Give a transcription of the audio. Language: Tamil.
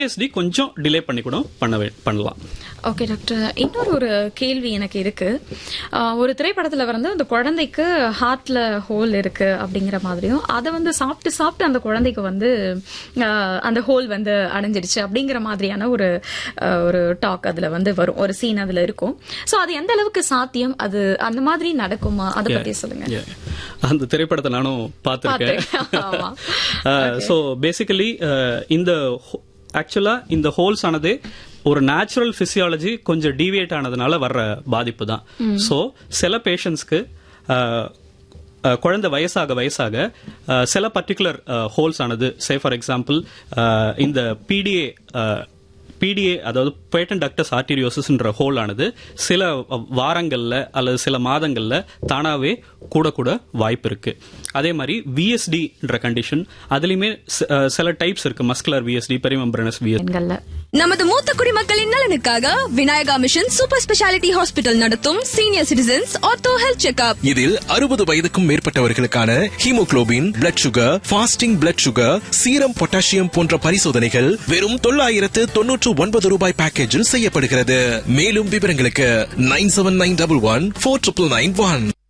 பிஎஸ்டி கொஞ்சம் டிலே பண்ணி கூட பண்ண வே- பண்ணலாம் ஓகே டாக்டர் இன்னொரு ஒரு கேள்வி எனக்கு இருக்கு ஆஹ் ஒரு திரைப்படத்துல வந்து அந்த குழந்தைக்கு ஹார்ட்ல ஹோல் இருக்கு அப்படிங்கிற மாதிரியும் அதை வந்து சாப்பிட்டு சாப்பிட்டு அந்த குழந்தைக்கு வந்து ஆஹ் அந்த ஹோல் வந்து அடைஞ்சிடுச்சு அப்படிங்கிற மாதிரியான ஒரு ஆஹ் ஒரு டாக் அதுல வந்து வரும் ஒரு சீன் அதுல இருக்கும் சோ அது எந்த அளவுக்கு சாத்தியம் அது அந்த மாதிரி நடக்குமா அதை பத்தி சொல்லுங்க Yeah. அந்த திரைப்படத்தை நானும் பார்த்திருக்கேன் பார்த்திருக்கேன். ஆமா. ஸோ பேசிக்கலி இந்த ஆக்சுவலா இந்த ஹோல்ஸ் ஆனது ஒரு நேச்சுரல் பிசியாலஜி கொஞ்சம் டீவியேட் ஆனதுனால வர்ற பாதிப்பு தான் ஸோ சில பேஷண்ட்ஸ்க்கு குழந்தை வயசாக வயசாக அஹ், சில பர்டிகுலர் ஹோல்ஸ் ஆனது சே ஃபார் எக்ஸாம்பிள் இந்த பிடிஏ பிடிஏ அதாவது பேட்டன் டக்டஸ் ஆர்டீரியோசிஸ்ன்ற ஹோல் ஆனது சில வாரங்கள்ல அல்லது சில மாதங்கள்ல தானாவே கூட கூட வாய்ப்பு இருக்கு அதே மாதிரி விஎஸ்டின்ற கண்டிஷன் அதுலயுமே சி- அஹ், சில டைப்ஸ் இருக்கு மஸ்குலர் விஎஸ்டி பெரிமெம்பரனஸ் விஎஸ் பெண்கள்ல நமது மூத்த குடிமக்களின் நலனுக்காக Vinayaka mission super speciality hospital நடத்தும் senior citizens ortho health checkup இதில் அறுபது வயதுக்கும் மேற்பட்டவர்களுக்கான haemoglobin blood sugar fasting blood sugar serum potassium போன்ற பரிசோதனைகள் வெறும் தொள்ளாயிரத்து தொன்னூற்று ஒன்பது ரூபாய் பேக்கேஜில் செய்யப்படுகிறது மேலும் விவரங்களுக்கு nine seven nine double one four triple nine one